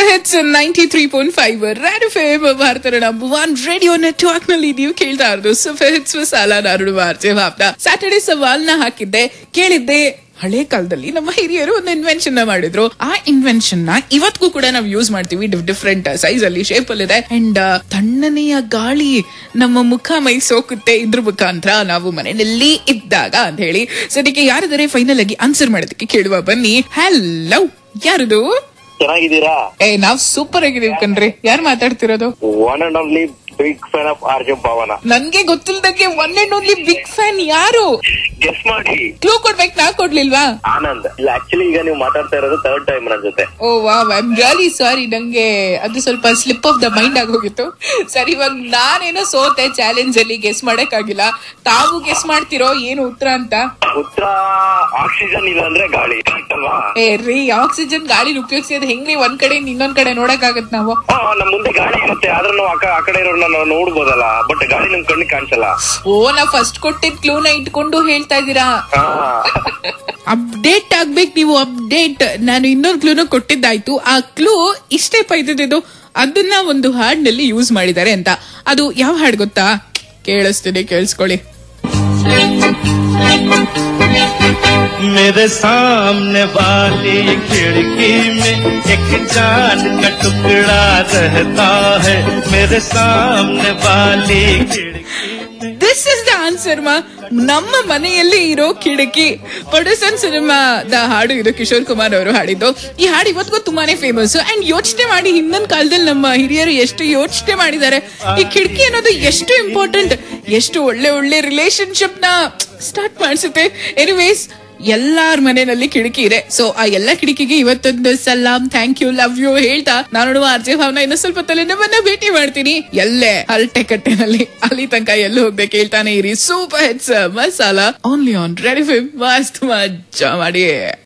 super hits ninety three point five Red FM ಭಾರತದ number one radio network ನಲ್ಲಿ ನೀವು ಕೇಳ್ತಾ ಇರೋದು ಸೂಪರ್ ಹಿಟ್ಸ್ ಸಾಲ ನಾರುಡು ವಾರ್ತೆ ಭಾಪ್ತ ಸ್ಯಾಟರ್ಡೆ ಸವಾಲ್ನ ಹಾಕಿದ್ದೆ ಕೇಳಿದ್ದೆ ಹಳೆ ಕಾಲದಲ್ಲಿ ನಮ್ಮ ಹಿರಿಯರು ಒಂದು ಇನ್ವೆನ್ಷನ್ ನ ಮಾಡಿದ್ರು ಆ ಇನ್ವೆನ್ಷನ್ ನ ಇವತ್ತಿಗೂ ಕೂಡ ನಾವು ಯೂಸ್ ಮಾಡ್ತೀವಿ ಡಿಫ್ರೆಂಟ್ ಸೈಜ್ ಅಲ್ಲಿ ಶೇಪ್ ಅಲ್ಲಿ ಇದೆ ಅಂಡ್ ತಣ್ಣನೆಯ ಗಾಳಿ ನಮ್ಮ ಮುಖ ಮೈ ಸೋಕುತ್ತೆ ಇದ್ರ ಮುಖಾಂತರ ನಾವು ಮನೆಯಲ್ಲಿ ಇದ್ದಾಗ ಅಂತ ಹೇಳಿ ಸದ್ಯಕ್ಕೆ ಯಾರಿದ್ದಾರೆ ಫೈನಲ್ ಆಗಿ ಆನ್ಸರ್ ಮಾಡೋದಕ್ಕೆ ಕೇಳುವ ಬನ್ನಿ ಹಲೋ ಯಾರದು ಚೆನ್ನಾಗಿದ್ದೀರಾ ಏ ನಾವ್ ಸೂಪರ್ ಆಗಿದೀವಿ ಕಣ್ರಿ ಯಾರು ಮಾತಾಡ್ತಿರೋದು one and only big fan of R J Bhavana ನನ್ಗೆ ಗೊತ್ತಿಲ್ದಂಗೆ one and only big fan ಯಾರು ಗೆಸ್ ಮಾಡಿ ಕ್ಲೂ ಕೊಡ್ಬೇಕು ನಾ ಕೊಡ್ಲಿಲ್ವಾ ಆನಂದ್ ಇಲ್ಲ ಆಕ್ಚುಲಿ ಈಗ ನೀವು ಮಾತಾಡ್ತಾ ಇರೋದು ಥರ್ಡ್ ಟೈಮ್ ನನ್ನ ಜೊತೆ ಓ ವಾ ಐಮ್ ರಿಯಲಿ ಸಾರಿ ನಂಗೆ ಅದು ಸ್ವಲ್ಪ ಸ್ಲಿಪ್ ಆಫ್ ದ ಮೈಂಡ್ ಆಗೋಗಿತ್ತು ಸರಿ ಇವಾಗ ನಾನೇನೋ ಸೋತೆ ಚಾಲೆಂಜ್ ಅಲ್ಲಿ ಗೆಸ್ ಮಾಡಕ್ಕಾಗಿಲ್ಲ ತಾವು ಗೆಸ್ ಮಾಡ್ತಿರೋ ಏನು ಉತ್ತರ ಅಂತ ಉತ್ತರ ಆಕ್ಸಿಜನ್ ಇಲ್ಲ ಅಂದ್ರೆ ಗಾಳಿ Correct ಅಲ್ವಾ ಏ ರೀ ಆಕ್ಸಿಜನ್ ಗಾಳಿ ಉಪಯೋಗಿಸಿ ಅದು ಹೆಂಗ್ರಿ ಒಂದ್ ಕಡೆ ಇನ್ನೊಂದ್ ಕಡೆ ನೋಡಕ್ ಆಗತ್ ನಾವು ಹಾ ನಮ್ ಮುಂದೆ ಗಾಳಿ ಇರುತ್ತೆ ಆದ್ರೆ ನಾವು ಆ ಕ- ಆ ಕಡೆ ಇರೋರ್ನ ನಾವು ನೋಡ್ಬೋದಲ್ಲ ಬಟ್ ಗಾಳಿ ನಮ್ ಕಣ್ಣಿಗೆ ಕಾಣಿಸಲ್ಲ ಓ ನಾ ಫಸ್ಟ್ ಕೊಟ್ಟಿದ್ ಕ್ಲೂನ ಇಟ್ಕೊಂಡು ಹೇಳ್ತಾ ಇದ್ದೀರಾ ಹಾ ಅಪ್ಡೇಟ್ ಆಗ್ಬೇಕು ನೀವು ಅಪ್ಡೇಟ್ ನಾನು ಇನ್ನೊಂದು ಕ್ಲೂನ ಕೊಟ್ಟಿದ್ದಾಯ್ತು ಆ ಕ್ಲೂ ಇಷ್ಟೇ ಪೈದಿದ್ದು ಅದನ್ನ ಒಂದು ಹಾಡ್ನಲ್ಲಿ ಯೂಸ್ ಮಾಡಿದ್ದಾರೆ ಅಂತ ಅದು ಯಾವ ಹಾಡ್ ಗೊತ್ತಾ ಕೇಳಿಸ್ತೀನಿ ಕೇಳಿಸ್ಕೊಳ್ಳಿ मेरे सामने वाली खिड़की में एक चांद का टुकड़ा रहता है मेरे सामने वाली खिड़की ದಿಸ್ ಇಸ್ ದ ಆನ್ಸರ್ ಮಾ ನಮ್ಮ ಮನೆಯಲ್ಲಿ ಇರೋ ಕಿಟಕಿ ಪ್ರೊಡ್ಯೂಸನ್ ಸಿನಿಮಾದ ಹಾಡು ಇದು ಕಿಶೋರ್ ಕುಮಾರ್ ಅವರು ಹಾಡಿದ್ದು ಈ ಹಾಡು ಇವತ್ತಿಗೂ ತುಂಬಾನೇ ಫೇಮಸ್ ಅಂಡ್ ಯೋಚನೆ ಮಾಡಿ ಹಿಂದಿನ ಕಾಲದಲ್ಲಿ ನಮ್ಮ ಹಿರಿಯರು ಎಷ್ಟು ಯೋಚನೆ ಮಾಡಿದ್ದಾರೆ ಈ ಕಿಟಕಿ ಅನ್ನೋದು ಎಷ್ಟು ಇಂಪಾರ್ಟೆಂಟ್ ಎಷ್ಟು ಒಳ್ಳೆ ಒಳ್ಳೆ ರಿಲೇಶನ್ಶಿಪ್ ನ ಸ್ಟಾರ್ಟ್ ಮಾಡಿಸುತ್ತೆ ಎನಿವೇಸ್ ಎಲ್ಲಾರ್ ಮನೆಯಲ್ಲಿ ಕಿಟಕಿ ಇದೆ ಸೊ ಆ ಎಲ್ಲ ಕಿಟಕಿಗೆ ಇವತ್ತೊಂದು ಸಲಾಂ ಥ್ಯಾಂಕ್ ಯು ಲವ್ ಯು ಹೇಳ್ತಾ ನಾನು ನೋಡುವ ಆರ್ಜೆ ಭಾವನ ಇನ್ನು ಸ್ವಲ್ಪ ತಲೆನೋವನ್ನ ಭೇಟಿ ಮಾಡ್ತೀನಿ ಎಲ್ಲೇ ಹರಟೆ ಕಟ್ಟೆನಲ್ಲಿ ಅಲ್ಲಿ ತನಕ ಎಲ್ಲೂ ಹೋಗ್ಬೇಕು ಹೇಳ್ತಾನೆ ಇರಿ super hits masala only on Red FM ಮಸ್ತ್ ಮಜ್ಜಾ ಮಾಡಿ